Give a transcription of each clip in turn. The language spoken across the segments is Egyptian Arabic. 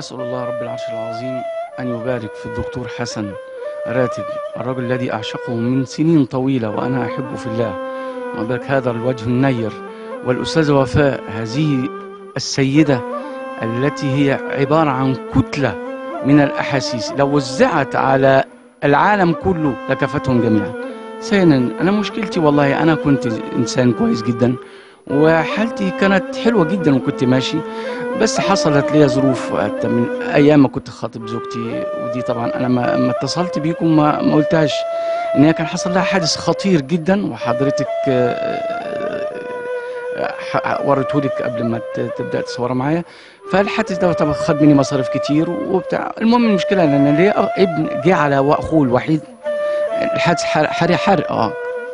أسأل الله رب العرش العظيم أن يبارك في الدكتور حسن راتب الرجل الذي أعشقه من سنين طويلة وأنا أحبه في الله وبارك هذا الوجه النير والأستاذة وفاء هذه السيدة التي هي عبارة عن كتلة من الأحاسيس لو وزعت على العالم كله لكفتهم جميعا ثانيا أنا مشكلتي والله أنا كنت إنسان كويس جدا وحالتي كانت حلوة جدا وكنت ماشي بس حصلت لي ظروف حتى من ايام ما كنت خاطب زوجتي ودي طبعا انا ما, ما اتصلت بيكم ما, ما قلتهاش ان هي كان حصل لها حادث خطير جدا وحضرتك وريته لك قبل ما ت- تبدا تصور معايا فالحادث ده طبعا خد مني مصاريف كتير وبتاع المهم المشكله ان انا ليا ابن جه على اخوه الوحيد الحادث حرق حرق, حرق اه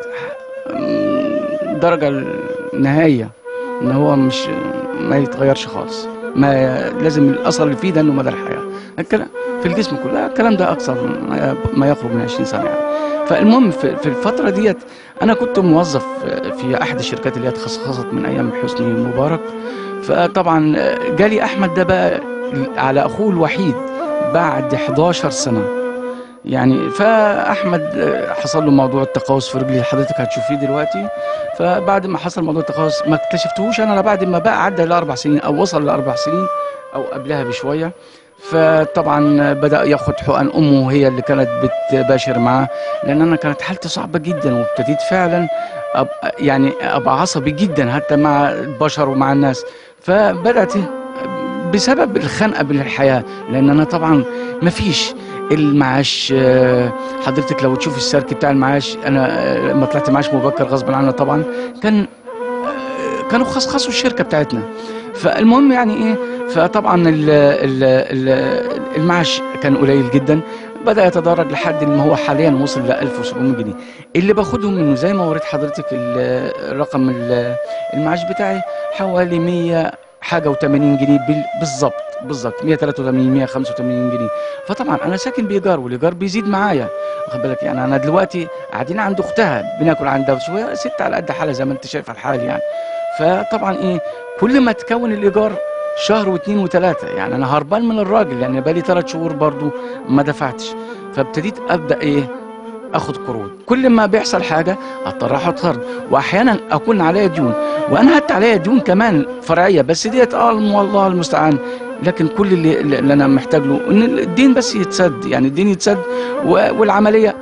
درجه النهائيه ان هو مش ما يتغيرش خالص ما لازم الاثر اللي فيه ده انه مدى الحياه الكلام في الجسم كله الكلام ده اكثر ما- ما يخرج من 20 سنه يعني فالمهم في في الفتره ديت انا كنت موظف في احد الشركات اللي هي تخصصت من ايام حسني مبارك فطبعا جالي احمد ده بقى على اخوه الوحيد بعد 11 سنه يعني فاحمد حصل له موضوع التقوس في رجلي اللي حضرتك هتشوفيه دلوقتي فبعد ما حصل موضوع التقوس ما اكتشفتهوش انا إلا بعد ما بقى عدى لاربع سنين او وصل لاربع سنين او قبلها بشويه فطبعا بدا ياخد حقن امه هي اللي كانت بتباشر معاه لان انا كانت حالتي صعبه جدا وابتديت فعلا أب يعني ابقى عصبي جدا حتى مع البشر ومع الناس فبدات بسبب الخنقه بالحياه لان انا طبعا ما فيش المعاش آه، حضرتك لو تشوف السرك بتاع المعاش انا آه، لما طلعت معاش مبكر غصب عننا طبعا كان آه، كانوا خصخصوا الشركه بتاعتنا فالمهم يعني ايه فطبعا ال ال ال المعاش كان قليل جدا بدا يتدرج لحد ما هو حاليا وصل ل 1700 جنيه اللي باخدهم منه زي ما وريت حضرتك ال- رقم ال- المعاش بتاعي حوالي 100 حاجه و80 جنيه بال- بالظبط بالظبط 183 185 جنيه فطبعا انا ساكن بايجار والايجار بيزيد معايا واخد بالك يعني انا دلوقتي قاعدين عند اختها بناكل عندها شويه ست على قد حالها زي ما انت شايف الحال يعني فطبعا ايه كل ما تكون الايجار شهر واثنين وثلاثه يعني انا هربان من الراجل يعني بقالي ثلاث شهور برضو ما دفعتش فابتديت ابدا ايه اخد قروض كل ما بيحصل حاجه اضطر احط قرض واحيانا اكون عليا ديون وانا حتى عليا ديون كمان فرعيه بس ديت اه والله المستعان لكن كل اللي, اللي انا محتاج له ان الدين بس يتسد يعني الدين يتسد و- والعمليه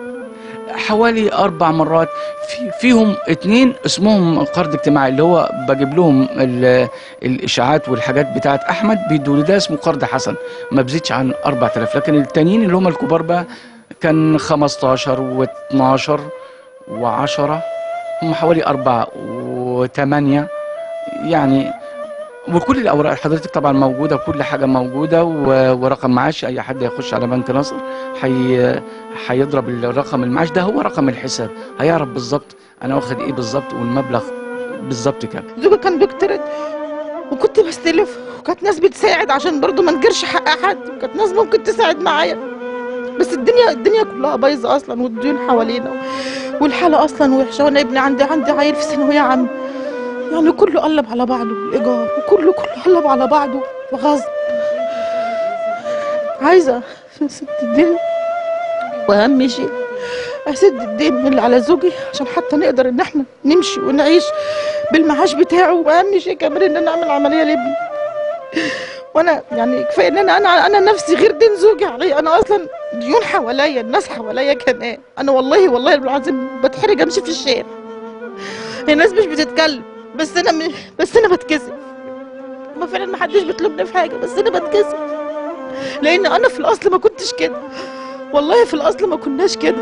حوالي اربع مرات في فيهم اتنين اسمهم قرض اجتماعي اللي هو بجيب لهم ال- الاشاعات والحاجات بتاعت احمد بيدوا لي ده اسمه قرض حسن ما بزيدش عن 4000 لكن التانيين اللي هم الكبار بقى كان 15 و12 و10 هم حوالي أربعة وثمانية يعني وكل الأوراق حضرتك طبعا موجودة وكل حاجة موجودة و- ورقم معاش أي حد يخش على بنك نصر حي هيضرب الرقم المعاش ده هو رقم الحساب هيعرف بالظبط أنا واخد إيه بالظبط والمبلغ بالظبط كام زوجي كان بيقترض وكنت بستلف وكانت ناس بتساعد عشان برضو ما نجرش حق حد وكانت ناس ممكن تساعد معايا بس الدنيا الدنيا كلها بايظه اصلا والديون حوالينا والحاله اصلا وحشه وانا ابني عندي عندي عيل في ثانويه عامه يعني كله قلب على بعضه الايجار وكله كله قلب على بعضه وغصب عايزه اسد الدين واهم شيء اسد الدين من اللي على زوجي عشان حتى نقدر ان احنا نمشي ونعيش بالمعاش بتاعه واهم شيء كمان ان انا اعمل عمليه لابني وانا يعني كفايه ان انا انا انا نفسي غير دين زوجي عليا انا اصلا ديون حواليا الناس حواليا كمان انا والله والله العظيم بتحرج امشي في الشارع الناس مش بتتكلم بس انا م... بس انا بتكسف ما فعلا ما حدش بيطلبني في حاجه بس انا بتكسف لان انا في الاصل ما كنتش كده والله في الاصل ما كناش كده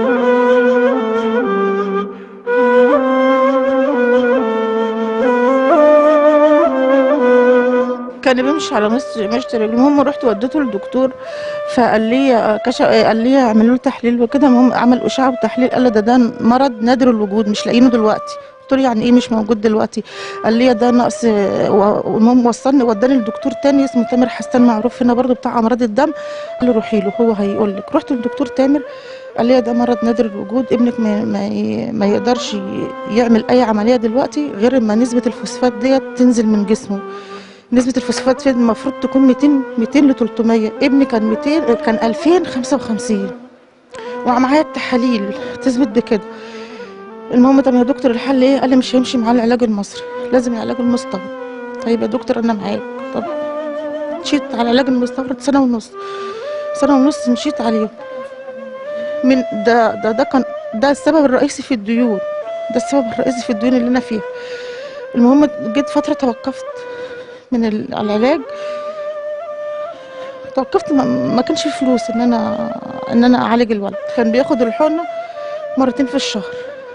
كان بيمشي على مس- مشط رجلي المهم رحت وديته للدكتور فقال لي كشف قال لي اعملوا له تحليل وكده المهم عمل اشعه وتحليل قال لي ده ده مرض نادر الوجود مش لاقيينه دلوقتي قلت له يعني ايه مش موجود دلوقتي قال لي ده نقص و- والمهم وصلني وداني لدكتور تاني اسمه تامر حسان معروف هنا برضو بتاع امراض الدم قال لي روحي له هو هيقول لك رحت للدكتور تامر قال لي ده مرض نادر الوجود ابنك ما, ما, ي- ما يقدرش ي- يعمل اي عمليه دلوقتي غير اما نسبه الفوسفات ديت تنزل من جسمه نسبة الفوسفات فيه المفروض تكون 200 200 ل 300 ابني كان 200 كان 2055 ومعايا التحاليل تثبت بكده المهم طب يا دكتور الحل ايه قال لي مش هيمشي معاه العلاج المصري لازم العلاج المستورد طيب يا دكتور انا معاك طب مشيت على العلاج المستورد سنة ونص سنة ونص مشيت عليه من ده ده ده كان ده السبب الرئيسي في الديون ده السبب الرئيسي في الديون اللي انا فيها المهم جيت فترة توقفت من ال- العلاج توقفت ما, ما كانش في فلوس ان انا ان انا اعالج الولد كان بياخد الحقنة مرتين في الشهر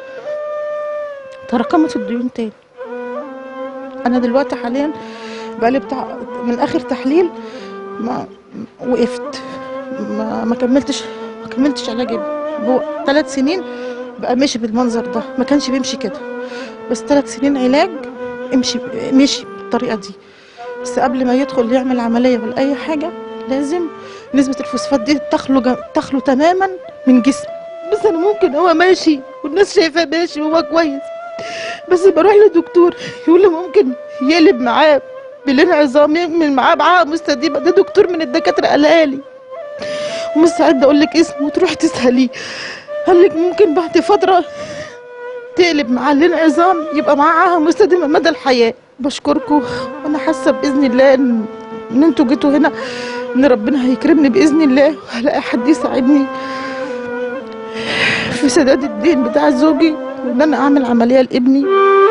تراكمت الديون تاني انا دلوقتي حاليا بقالي بتاع من اخر تحليل ما وقفت ما, ما كملتش ما كملتش علاج ابني هو ثلاث سنين بقى ماشي بالمنظر ده ما كانش بيمشي كده بس ثلاث سنين علاج امشي مشي بالطريقه دي بس قبل ما يدخل يعمل عمليه ولا اي حاجه لازم نسبه الفوسفات دي تخلو جا- تخلو تماما من جسمه بس انا ممكن هو ماشي والناس شايفاه ماشي وهو كويس بس بروح لدكتور يقول لي ممكن يقلب معاه بالانعظام يعمل معاه بعاء مستديمه ده دكتور من الدكاتره قالها لي ومستعد اقول لك اسمه وتروحي تساليه قال لك ممكن بعد فتره تقلب مع الانعظام يبقى معاها مستديمه مدى الحياه بشكركم وانا حاسه باذن الله ان ان انتوا جيتوا هنا ان ربنا هيكرمني باذن الله وهلاقي حد يساعدني في سداد الدين بتاع زوجي وان انا اعمل عمليه لابني